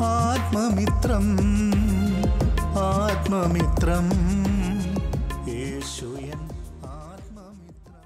ആത്മമിത്രം ആത്മമിത്രം യേശുയൻ ആത്മമിത്രം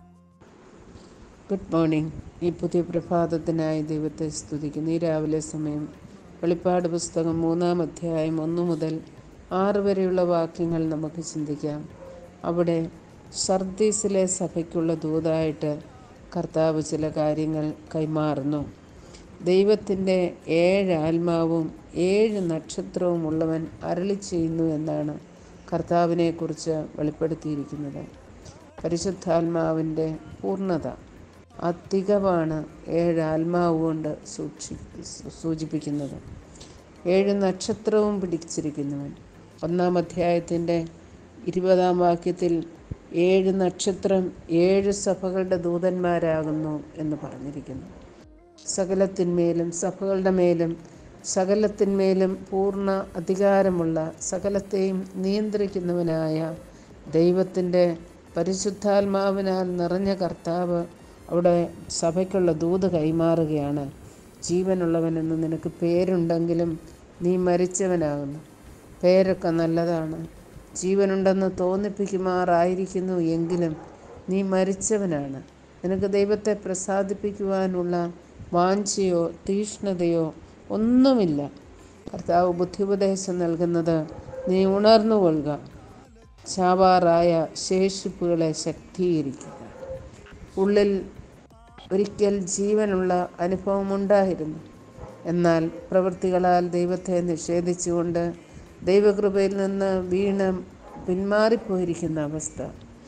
good morning ഈ പുതിയ പ്രഭാതത്തിനായി ദൈവത്തെ സ്തുതിക്കുന്നു ഈ രാവിലെ സമയം വെളിപ്പാട് പുസ്തകം മൂന്നാം അധ്യായം ഒന്നു മുതൽ ആറ് വരെയുള്ള വാക്യങ്ങൾ നമുക്ക് ചിന്തിക്കാം അവിടെ സർദീസിലെ സഭയ്ക്കുള്ള ദൂതായിട്ട് കർത്താവ് ചില കാര്യങ്ങൾ കൈമാറുന്നു ദൈവത്തിൻ്റെ ഏഴ് ആത്മാവും ഏഴ് നക്ഷത്രവും ഉള്ളവൻ അരളി ചെയ്യുന്നു എന്നാണ് കർത്താവിനെക്കുറിച്ച് വെളിപ്പെടുത്തിയിരിക്കുന്നത് പരിശുദ്ധാത്മാവിൻ്റെ പൂർണ്ണത ആ തികവാണ് ഏഴ് ആത്മാവ് കൊണ്ട് സൂക്ഷി സൂചിപ്പിക്കുന്നത് ഏഴ് നക്ഷത്രവും പിടിച്ചിരിക്കുന്നവൻ ഒന്നാം അധ്യായത്തിൻ്റെ ഇരുപതാം വാക്യത്തിൽ ഏഴ് നക്ഷത്രം ഏഴ് സഭകളുടെ ദൂതന്മാരാകുന്നു എന്ന് പറഞ്ഞിരിക്കുന്നു സകലത്തിന്മേലും സഭകളുടെ മേലും സകലത്തിന്മേലും പൂർണ്ണ അധികാരമുള്ള സകലത്തെയും നിയന്ത്രിക്കുന്നവനായ ദൈവത്തിൻ്റെ പരിശുദ്ധാത്മാവിനാൽ നിറഞ്ഞ കർത്താവ് അവിടെ സഭയ്ക്കുള്ള ദൂത് കൈമാറുകയാണ് ജീവനുള്ളവനെന്ന് നിനക്ക് പേരുണ്ടെങ്കിലും നീ മരിച്ചവനാകുന്നു പേരൊക്കെ നല്ലതാണ് ജീവനുണ്ടെന്ന് തോന്നിപ്പിക്കുമാറായിരിക്കുന്നു എങ്കിലും നീ മരിച്ചവനാണ് നിനക്ക് ദൈവത്തെ പ്രസാദിപ്പിക്കുവാനുള്ള വാഞ്ചയോ തീഷ്ണതയോ ഒന്നുമില്ല കർത്താവ് ബുദ്ധിപദേശം നൽകുന്നത് നീ ഉണർന്നുകൊള്ളുക ചാവാറായ ശേഷിപ്പുകളെ ശക്തീകരിക്കുക ഉള്ളിൽ ഒരിക്കൽ ജീവനുള്ള അനുഭവമുണ്ടായിരുന്നു എന്നാൽ പ്രവൃത്തികളാൽ ദൈവത്തെ നിഷേധിച്ചുകൊണ്ട് ദൈവകൃപയിൽ നിന്ന് വീണ് പിന്മാറിപ്പോയിരിക്കുന്ന അവസ്ഥ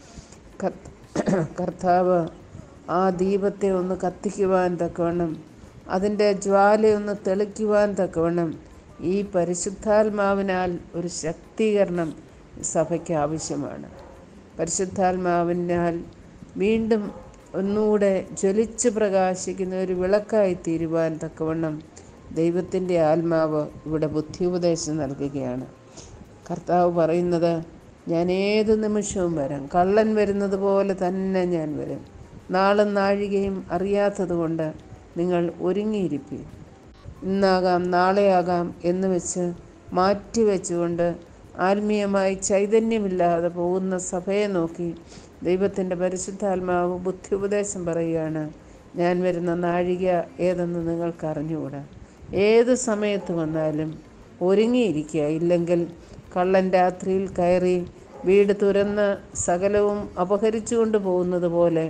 കത്ത് കർത്താവ് ആ ദീപത്തെ ഒന്ന് കത്തിക്കുവാൻ തക്കവണ്ണം അതിൻ്റെ ജ്വാലയൊന്ന് തെളിക്കുവാൻ തക്കവണ്ണം ഈ പരിശുദ്ധാത്മാവിനാൽ ഒരു ശക്തീകരണം സഭയ്ക്ക് ആവശ്യമാണ് പരിശുദ്ധാത്മാവിനാൽ വീണ്ടും ഒന്നുകൂടെ ജ്വലിച്ച് പ്രകാശിക്കുന്ന ഒരു വിളക്കായി തീരുവാൻ തക്കവണ്ണം ദൈവത്തിൻ്റെ ആത്മാവ് ഇവിടെ ബുദ്ധിയുപദേശം നൽകുകയാണ് കർത്താവ് പറയുന്നത് ഞാൻ ഏത് നിമിഷവും വരാം കള്ളൻ വരുന്നത് പോലെ തന്നെ ഞാൻ വരും നാളും നാഴികയും അറിയാത്തതുകൊണ്ട് നിങ്ങൾ ഒരുങ്ങിയിരിപ്പി ഇന്നാകാം നാളെയാകാം എന്ന് വെച്ച് മാറ്റി വെച്ചുകൊണ്ട് ആത്മീയമായി ചൈതന്യമില്ലാതെ പോകുന്ന സഭയെ നോക്കി ദൈവത്തിൻ്റെ പരിശുദ്ധാത്മാവ് ബുദ്ധിയുപദേശം പറയുകയാണ് ഞാൻ വരുന്ന നാഴിക ഏതെന്ന് നിങ്ങൾക്ക് അറിഞ്ഞുകൂടാ ഏത് സമയത്ത് വന്നാലും ഒരുങ്ങിയിരിക്കുക ഇല്ലെങ്കിൽ കള്ളൻ രാത്രിയിൽ കയറി വീട് തുരന്ന് സകലവും അപഹരിച്ചുകൊണ്ട് പോകുന്നത് പോലെ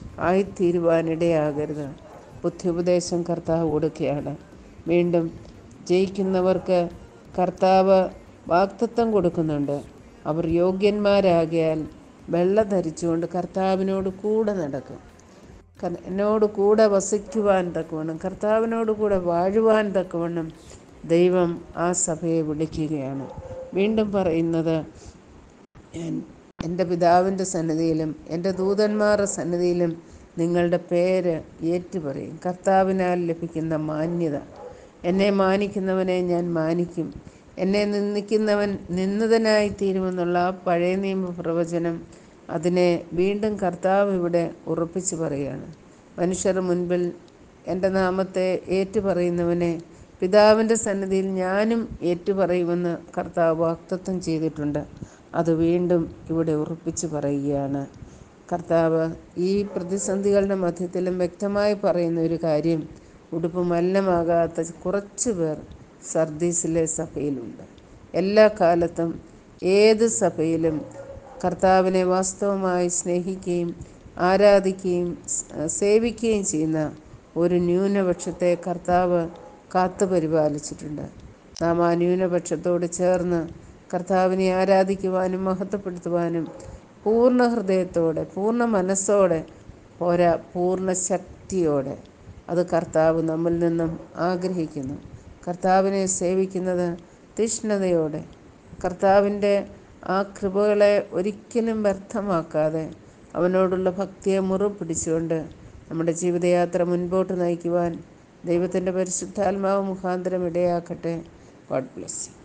ആയിത്തീരുവാനിടയാകരുത് ബുദ്ധിയുപദേശം കർത്താവ് കൊടുക്കുകയാണ് വീണ്ടും ജയിക്കുന്നവർക്ക് കർത്താവ് വാക്തത്വം കൊടുക്കുന്നുണ്ട് അവർ യോഗ്യന്മാരാകിയാൽ വെള്ള ധരിച്ചുകൊണ്ട് കർത്താവിനോട് കൂടെ നടക്കും കർ- എന്നോട് കൂടെ വസിക്കുവാൻ തക്കവണ്ണം കർത്താവിനോട് കൂടെ വാഴുവാൻ തക്കവണ്ണം ദൈവം ആ സഭയെ വിളിക്കുകയാണ് വീണ്ടും പറയുന്നത് ഞാൻ എൻ്റെ പിതാവിൻ്റെ സന്നിധിയിലും എൻ്റെ ദൂതന്മാരുടെ സന്നിധിയിലും നിങ്ങളുടെ പേര് ഏറ്റുപറയും കർത്താവിനാൽ ലഭിക്കുന്ന മാന്യത എന്നെ മാനിക്കുന്നവനെ ഞാൻ മാനിക്കും എന്നെ നിന്ദിക്കുന്നവൻ നിന്ദിതനായി തീരുമെന്നുള്ള ആ പഴയ നിയമ പ്രവചനം അതിനെ വീണ്ടും കർത്താവ് ഇവിടെ ഉറപ്പിച്ചു പറയുകയാണ് മനുഷ്യർ മുൻപിൽ എൻ്റെ നാമത്തെ ഏറ്റുപറയുന്നവനെ പിതാവിൻ്റെ സന്നിധിയിൽ ഞാനും ഏറ്റുപറയുമെന്ന് കർത്താവ് വാക്തത്വം ചെയ്തിട്ടുണ്ട് അത് വീണ്ടും ഇവിടെ ഉറപ്പിച്ചു പറയുകയാണ് കർത്താവ് ഈ പ്രതിസന്ധികളുടെ മധ്യത്തിലും വ്യക്തമായി പറയുന്ന ഒരു കാര്യം ഉടുപ്പ് മലിനമാകാത്ത കുറച്ച് പേർ സർദീസിലെ സഭയിലുണ്ട് എല്ലാ കാലത്തും ഏത് സഭയിലും കർത്താവിനെ വാസ്തവമായി സ്നേഹിക്കുകയും ആരാധിക്കുകയും സ്- സേവിക്കുകയും ചെയ്യുന്ന ഒരു ന്യൂനപക്ഷത്തെ കർത്താവ് കാത്തു പരിപാലിച്ചിട്ടുണ്ട് നാം ആ ന്യൂനപക്ഷത്തോട് ചേർന്ന് കർത്താവിനെ ആരാധിക്കുവാനും മഹത്വപ്പെടുത്തുവാനും പൂർണ്ണ ഹൃദയത്തോടെ പൂർണ്ണ മനസ്സോടെ പോരാ പൂർണ്ണ ശക്തിയോടെ അത് കർത്താവ് നമ്മിൽ നിന്നും ആഗ്രഹിക്കുന്നു കർത്താവിനെ സേവിക്കുന്നത് തീഷ്ണതയോടെ കർത്താവിൻ്റെ ആ കൃപകളെ ഒരിക്കലും വ്യർത്ഥമാക്കാതെ അവനോടുള്ള ഭക്തിയെ മുറും പിടിച്ചുകൊണ്ട് നമ്മുടെ ജീവിതയാത്ര മുൻപോട്ട് നയിക്കുവാൻ ദൈവത്തിൻ്റെ പരിശുദ്ധാത്മാവ് മുഖാന്തരം ഇടയാക്കട്ടെ ഗോഡ് ബ്ലെസ് യു